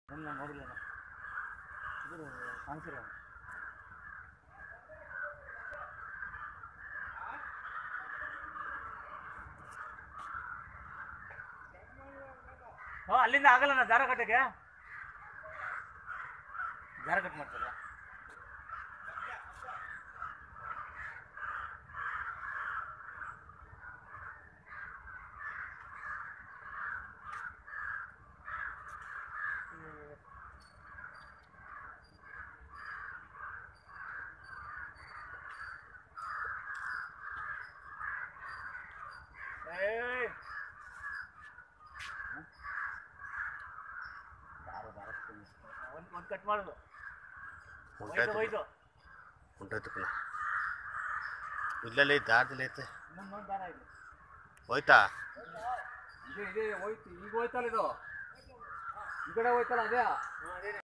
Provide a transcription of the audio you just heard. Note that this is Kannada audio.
ನನ್ನ ನೋಡಿಲ್ಲ ಇದು ಕಾಣಿಸಿರೋ ಹಾಂ ಅಲ್ಲಿಂದ ಆಗಲ್ಲ ನಾ ದಾರ ಕಟ್ಟಕ್ಕೆ ದಾರ ಕಟ್ ಮಾಡ್ತಾರ ಏಯ್ ದಾರ ದಾರ ಒಂದು ಒಂದು ಕಟ್ ಮಾಡೋದು ಹೋಯ್ತು ಉಂಟಾಯ್ತು ಹೋಯ್ತು ಉಂಟಾಯ್ತು ಪುನಃ ಇಲ್ಲಲ್ಲಿ ಐತೆ ದಾರದಲ್ಲಿ ಐತೆ ಇನ್ನೊಂದು ದಾರ ಇದೆ ಹೋಯ್ತಾ ಇದೆ ಇದೆ ಹೋಯ್ತು ಈಗ ಹೋಯ್ತಲ್ಲ ಇದು ಈ ಕಡೆ ಹೋಯ್ತಲ್ಲ ಅದೇ